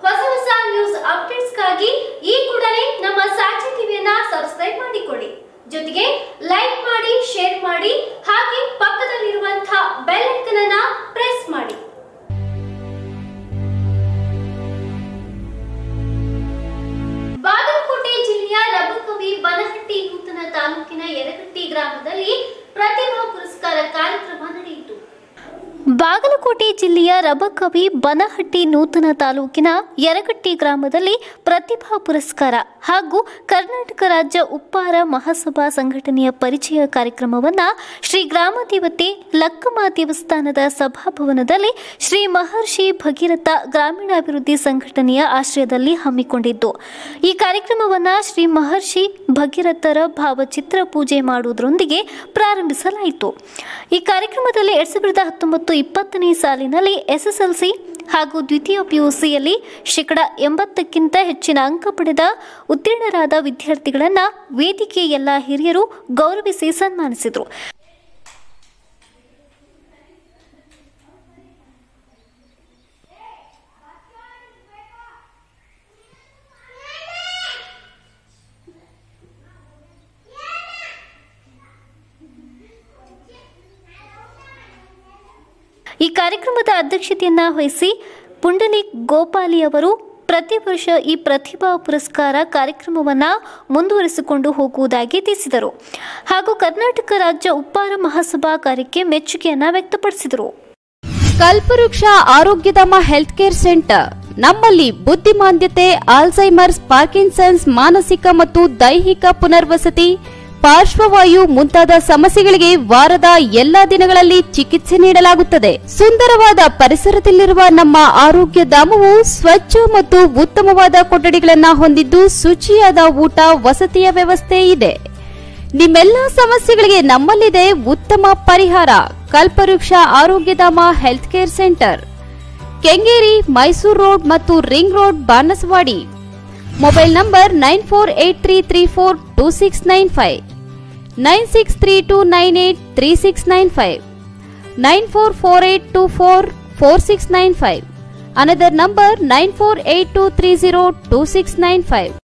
ಹೊಸ ಹೊಸ ನ್ಯೂಸ್ ಅಪ್ಡೇಟ್ಸ್ಗಾಗಿ ಈ ಕೂಡಲೇ ನಮ್ಮ ಸಾಕ್ಷಿ ಟಿವಿಯನ್ನ ಸಬ್ಸ್ಕ್ರೈಬ್ ಮಾಡಿಕೊಳ್ಳಿ ಜೊತೆಗೆ ಲೈಕ್ ಮಾಡಿ ಶೇರ್ ಮಾಡಿ ಹಾಗೆ ಪಕ್ಕದಲ್ಲಿರುವಂತಹ ಬೆಲ್ ಐಕನ್ ಅನ್ನ ಪ್ರೆಸ್ ಮಾಡಿ ಬಾಗಲಕೋಟೆ ಜಿಲ್ಲೆಯ ರಬಕವಿ ಬನಹಟ್ಟಿ ನೂತನ ತಾಲೂಕಿನ ಯರಗಟ್ಟಿ ಗ್ರಾಮದಲ್ಲಿ ಪ್ರತಿಭಾ ಪುರಸ್ಕಾರ ಕಾರ್ಯಕ್ರಮ ನಡೆಯಿತು ಬಾಗಲಕೋಟೆ ಜಿಲ್ಲೆಯ ರಬಕವಿ ಬನಹಟ್ಟಿ ನೂತನ ತಾಲೂಕಿನ ಯರಗಟ್ಟಿ ಗ್ರಾಮದಲ್ಲಿ ಪ್ರತಿಭಾ ಪುರಸ್ಕಾರ ಹಾಗೂ ಕರ್ನಾಟಕ ರಾಜ್ಯ ಉಪ್ಪಾರ ಮಹಾಸಭಾ ಸಂಘಟನೆಯ ಪರಿಚಯ ಕಾರ್ಯಕ್ರಮವನ್ನು ಶ್ರೀ ಗ್ರಾಮ ದೇವತೆ ಲಕ್ಕಮ್ಮ ದೇವಸ್ಥಾನದ ಸಭಾಭವನದಲ್ಲಿ ಶ್ರೀ ಮಹರ್ಷಿ ಭಗೀರಥ ಗ್ರಾಮೀಣಾಭಿವೃದ್ಧಿ ಸಂಘಟನೆಯ ಆಶ್ರಯದಲ್ಲಿ ಹಮ್ಮಿಕೊಂಡಿದ್ದು ಈ ಕಾರ್ಯಕ್ರಮವನ್ನು ಶ್ರೀ ಮಹರ್ಷಿ ಭಗೀರಥರ ಭಾವಚಿತ್ರ ಪೂಜೆ ಮಾಡುವುದರೊಂದಿಗೆ ಪ್ರಾರಂಭಿಸಲಾಯಿತು ಈ ಕಾರ್ಯಕ್ರಮದಲ್ಲಿ ಎರಡ್ ಸಾವಿರದ ಹತ್ತೊಂಬತ್ತು ಇಪ್ಪತ್ತನೇ ಸಾಲಿನಲ್ಲಿ ಎಸ್ಎಸ್ಎಲ್ಸಿ ಹಾಗೂ ದ್ವಿತೀಯ ಪಿಯುಸಿಯಲ್ಲಿ ಶೇಕಡ ಎಂಬತ್ತಕ್ಕಿಂತ ಹೆಚ್ಚಿನ ಅಂಕ ಪಡೆದ ಉತ್ತೀರ್ಣರಾದ ವಿದ್ಯಾರ್ಥಿಗಳನ್ನು ವೇದಿಕೆ ಎಲ್ಲ ಹಿರಿಯರು ಗೌರವಿಸಿ ಸನ್ಮಾನಿಸಿದರು ಈ ಕಾರ್ಯಕ್ರಮದ ಅಧ್ಯಕ್ಷತೆಯನ್ನ ವಹಿಸಿ ಪುಂಡಲಿಕ್ ಗೋಪಾಲಿ ಅವರು ಪ್ರತಿ ವರ್ಷ ಈ ಪ್ರತಿಭಾ ಪುರಸ್ಕಾರ ಕಾರ್ಯಕ್ರಮವನ್ನು ಮುಂದುವರಿಸಿಕೊಂಡು ಹೋಗುವುದಾಗಿ ತಿಳಿಸಿದರು ಹಾಗೂ ಕರ್ನಾಟಕ ರಾಜ್ಯ ಉಪ್ಪಾರ ಮಹಾಸಭಾ ಕಾರ್ಯಕ್ಕೆ ಮೆಚ್ಚುಗೆಯನ್ನ ವ್ಯಕ್ತಪಡಿಸಿದರು ಕಲ್ಪವೃಕ್ಷ ಆರೋಗ್ಯಧಾಮ ಹೆಲ್ತ್ ಕೇರ್ ಸೆಂಟರ್ ನಮ್ಮಲ್ಲಿ ಬುದ್ಧಿಮಾಂದ್ಯತೆ ಆಲ್ಝೈಮರ್ಸ್ ಪಾರ್ಕಿನ್ಸನ್ಸ್ ಮಾನಸಿಕ ಮತ್ತು ದೈಹಿಕ ಪುನರ್ವಸತಿ ಪಾರ್ಶ್ವವಾಯು ಮುಂತಾದ ಸಮಸ್ಯೆಗಳಿಗೆ ವಾರದ ಎಲ್ಲಾ ದಿನಗಳಲ್ಲಿ ಚಿಕಿತ್ಸೆ ನೀಡಲಾಗುತ್ತದೆ ಸುಂದರವಾದ ಪರಿಸರದಲ್ಲಿರುವ ನಮ್ಮ ಆರೋಗ್ಯ ಧಾಮವು ಸ್ವಚ್ಛ ಮತ್ತು ಉತ್ತಮವಾದ ಕೊಠಡಿಗಳನ್ನ ಹೊಂದಿದ್ದು ಶುಚಿಯಾದ ಊಟ ವಸತಿಯ ವ್ಯವಸ್ಥೆ ಇದೆ ನಿಮ್ಮೆಲ್ಲ ಸಮಸ್ಯೆಗಳಿಗೆ ನಮ್ಮಲ್ಲಿದೆ ಉತ್ತಮ ಪರಿಹಾರ Kalpavriksha Arogyadhama health care centre Kengeri Mysuru road ಮತ್ತು ring road Banaswadi mobile number nine four eight three three four two six nine five nine six three two nine eight three six nine five nine four four eight two four four six nine five another number nine four eight two three zero two six nine five